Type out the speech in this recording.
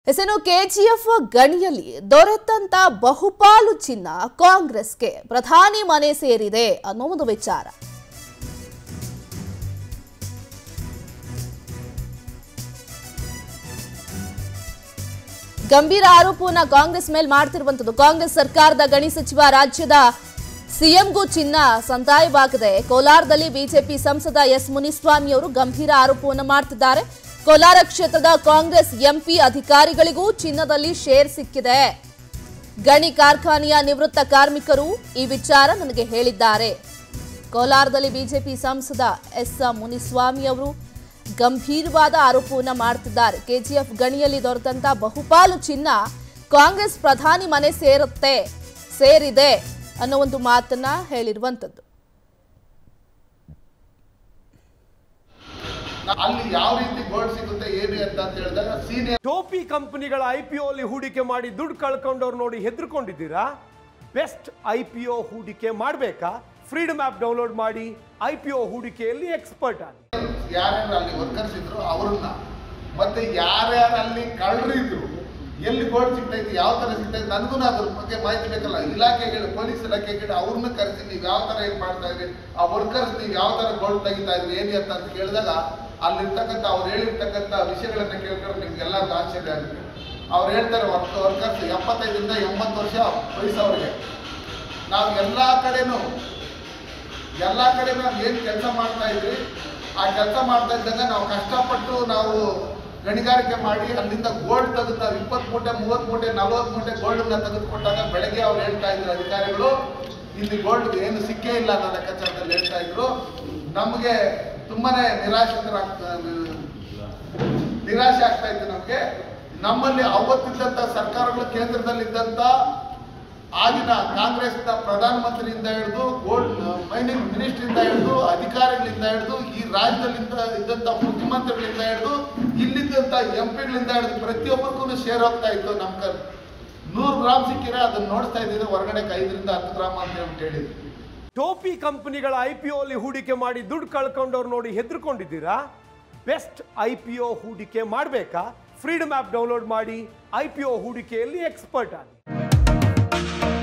ಹೆಸರು ಕೆಜಿಎಫ್ ಗಣಿಯಲ್ಲಿ ದೊರೆತಂತ ಬಹುಪಾಲು ಚಿನ್ನ ಕಾಂಗ್ರೆಸ್ಗೆ ಪ್ರಧಾನಿ ಮನೆ ಸೇರಿದೆ ಅನ್ನೋ ಒಂದು ವಿಚಾರ ಗಂಭೀರ ಆರೋಪವನ್ನ ಕಾಂಗ್ರೆಸ್ ಮೇಲೆ ಮಾಡ್ತಿರುವಂತದ್ದು ಕಾಂಗ್ರೆಸ್ ಸರ್ಕಾರದ ಗಣಿ ಸಚಿವ ರಾಜ್ಯದ ಸಿಎಂಗೂ ಚಿನ್ನ ಸಂದಾಯವಾಗಿದೆ ಕೋಲಾರದಲ್ಲಿ ಬಿಜೆಪಿ ಸಂಸದ ಎಸ್ ಮುನಿಸ್ವಾಮಿ ಅವರು ಗಂಭೀರ ಆರೋಪವನ್ನು ಮಾಡ್ತಿದ್ದಾರೆ ಕೋಲಾರ ಕ್ಷೇತ್ರದ ಕಾಂಗ್ರೆಸ್ ಎಂಪಿ ಅಧಿಕಾರಿಗಳಿಗೂ ಚಿನ್ನದಲ್ಲಿ ಶೇರ್ ಸಿಕ್ಕಿದೆ ಗಣಿ ಕಾರ್ಖಾನೆಯ ನಿವೃತ್ತ ಕಾರ್ಮಿಕರು ಈ ವಿಚಾರ ನನಗೆ ಹೇಳಿದ್ದಾರೆ ಕೋಲಾರದಲ್ಲಿ ಬಿಜೆಪಿ ಸಂಸದ ಎಸ್ ಮುನಿಸ್ವಾಮಿ ಅವರು ಗಂಭೀರವಾದ ಆರೋಪವನ್ನ ಮಾಡ್ತಿದ್ದಾರೆ ಕೆಜಿಎಫ್ ಗಣಿಯಲ್ಲಿ ದೊರೆತಂತ ಬಹುಪಾಲು ಚಿನ್ನ ಕಾಂಗ್ರೆಸ್ ಪ್ರಧಾನಿ ಮನೆ ಸೇರುತ್ತೆ ಸೇರಿದೆ ಅನ್ನೋ ಒಂದು ಮಾತನ್ನ ಹೇಳಿರುವಂತದ್ದು ಅಲ್ಲಿ ಯಾವ ರೀತಿ ಗೋಲ್ಡ್ ಸಿಗುತ್ತೆ ಏನು ಅಂತ ಅಂತ ಹೇಳಿದಾಗ ಸೀನಿಯರ್ ಟೋಪಿ ಕಂಪನಿಗಳ ಐ ಪಿ ಅಲ್ಲಿ ಹೂಡಿಕೆ ಮಾಡಿ ದುಡ್ಡು ಕಳ್ಕೊಂಡವ್ರು ನೋಡಿ ಹೆದರ್ಕೊಂಡಿದ್ದೀರಾ ಬೆಸ್ಟ್ ಐ ಪಿ ಒ ಹೂಡಿಕೆ ಮಾಡಬೇಕಾ ಫ್ರೀಡಮ್ ಆ್ಯಪ್ ಡೌನ್ಲೋಡ್ ಮಾಡಿ ಐ ಪಿ ಒ ಹೂಡಿಕೆಯಲ್ಲಿ ಎಕ್ಸ್ಪರ್ಟ್ ಆಗಿ ಯಾರ್ಯಾರು ಅಲ್ಲಿ ವರ್ಕರ್ಸ್ ಇದ್ರು ಅವ್ರನ್ನ ಮತ್ತೆ ಯಾರ್ಯಾರು ಅಲ್ಲಿ ಕಳ್ಳರಿದ್ರು ಎಲ್ಲಿ ಗೋಲ್ಡ್ ಸಿಗ್ತೈತಿ ಯಾವ ತರ ಸಿಗ್ತೈತಿ ನನಗೂ ಅದ್ರ ಬಗ್ಗೆ ಮಾಹಿತಿ ಬೇಕಲ್ಲ ಇಲಾಖೆಗಳು ಪೊಲೀಸ್ ಇಲಾಖೆಗಳು ಅವ್ರನ್ನ ಕರೆಸಿ ನೀವು ಯಾವ ತರ ಏನ್ ಮಾಡ್ತಾ ಇದ್ರಿ ಆ ವರ್ಕರ್ಸ್ ನೀವು ಯಾವ ತರ ಗೋಲ್ಡ್ ತೆಗಿತಾ ಇದ್ರಿ ಏನಿ ಅಂತ ಅಂತ ಕೇಳಿದಾಗ ಅಲ್ಲಿರ್ತಕ್ಕಂಥ ಅವ್ರು ಹೇಳಿರ್ತಕ್ಕಂಥ ವಿಷಯಗಳನ್ನ ಕೇಳ್ಕೊಂಡ್ರೆ ನಿಮ್ಗೆಲ್ಲರಿಗೂ ಆಶ್ಚರ್ಯ ಆಗುತ್ತೆ ಅವ್ರು ಹೇಳ್ತಾರೆ ವರ್ಕ್ ವರ್ಕರ್ಸ್ ಎಪ್ಪತ್ತೈದರಿಂದ ಎಂಬತ್ತು ವರ್ಷ ವಯಸ್ಸವ್ರಿಗೆ ನಾವು ಎಲ್ಲ ಕಡೆನೂ ಎಲ್ಲ ಕಡೆ ನಾವು ಏನು ಕೆಲಸ ಮಾಡ್ತಾ ಇದ್ರಿ ಆ ಕೆಲಸ ಮಾಡ್ತಾ ಇದ್ದಾಗ ನಾವು ಕಷ್ಟಪಟ್ಟು ನಾವು ಗಣಿಗಾರಿಕೆ ಮಾಡಿ ಅಲ್ಲಿಂದ ಗೋಲ್ಡ್ ತೆಗೆದು ನಾವು ಇಪ್ಪತ್ತು ಮೂಟೆ ಮೂವತ್ತು ಮೂಟೆ ನಲ್ವತ್ತು ಮೂಟೆ ಗೋಲ್ಡನ್ನ ತೆಗೆದುಕೊಟ್ಟಾಗ ಬೆಳಗ್ಗೆ ಅವ್ರು ಹೇಳ್ತಾ ಇದ್ರು ಅಧಿಕಾರಿಗಳು ಇಲ್ಲಿ ಗೋಲ್ಡ್ ಏನು ಸಿಕ್ಕೇ ಇಲ್ಲ ಅನ್ನೋ ಲೆಕ್ಕಾಚಾರದಲ್ಲಿ ಹೇಳ್ತಾ ಇದ್ರು ನಮಗೆ ತುಂಬಾನೇ ನಿರಾಶಿತರಾಗ್ತಾ ನಿರಾಶೆ ಆಗ್ತಾ ಇತ್ತು ನಮಗೆ ನಮ್ಮಲ್ಲಿ ಅವತ್ತಿದ್ದಂಥ ಸರ್ಕಾರಗಳು ಕೇಂದ್ರದಲ್ಲಿದ್ದಂಥ ಆಗಿನ ಕಾಂಗ್ರೆಸ್ನ ಪ್ರಧಾನಮಂತ್ರಿಯಿಂದ ಹಿಡಿದು ಗೋಲ್ಡ್ ಮೈನಿಂಗ್ ಮಿನಿಸ್ಟ್ರಿಂದ ಹಿಡಿದು ಅಧಿಕಾರಿಗಳಿಂದ ಹಿಡಿದು ಈ ರಾಜ್ಯದಲ್ಲಿಂದ ಇದ್ದಂಥ ಮುಖ್ಯಮಂತ್ರಿಗಳಿಂದ ಹಿಡಿದು ಇಲ್ಲಿದ್ದಂಥ ಎಂ ಪಿಗಳಿಂದ ಹಿಡಿದು ಪ್ರತಿಯೊಬ್ಬರಿಗೂ ಶೇರ್ ಹೋಗ್ತಾ ಇತ್ತು ನಮ್ಮ ಕ ನೂರು ಗ್ರಾಮ್ ಸಿಕ್ಕಿದ್ರೆ ಅದನ್ನ ನೋಡ್ತಾ ಇದ್ದಿದ್ದು ಹೊರಗಡೆ ಐದರಿಂದ ಹತ್ತು ಗ್ರಾಮ್ ಅಂತ ಹೇಳ್ಬಿಟ್ಟು ಹೇಳಿದ್ರು ಟೋಪಿ ಕಂಪನಿಗಳ ಐ ಪಿ ಅಲ್ಲಿ ಹೂಡಿಕೆ ಮಾಡಿ ದುಡ್ಡು ಕಳ್ಕೊಂಡವ್ರು ನೋಡಿ ಹೆದರ್ಕೊಂಡಿದ್ದೀರಾ ಬೆಸ್ಟ್ ಐ ಪಿ ಒ ಹೂಡಿಕೆ ಮಾಡಬೇಕಾ ಫ್ರೀಡಮ್ ಆ್ಯಪ್ ಡೌನ್ಲೋಡ್ ಮಾಡಿ ಐ ಪಿ ಒ ಹೂಡಿಕೆಯಲ್ಲಿ ಎಕ್ಸ್ಪರ್ಟ್ ಆಗಿ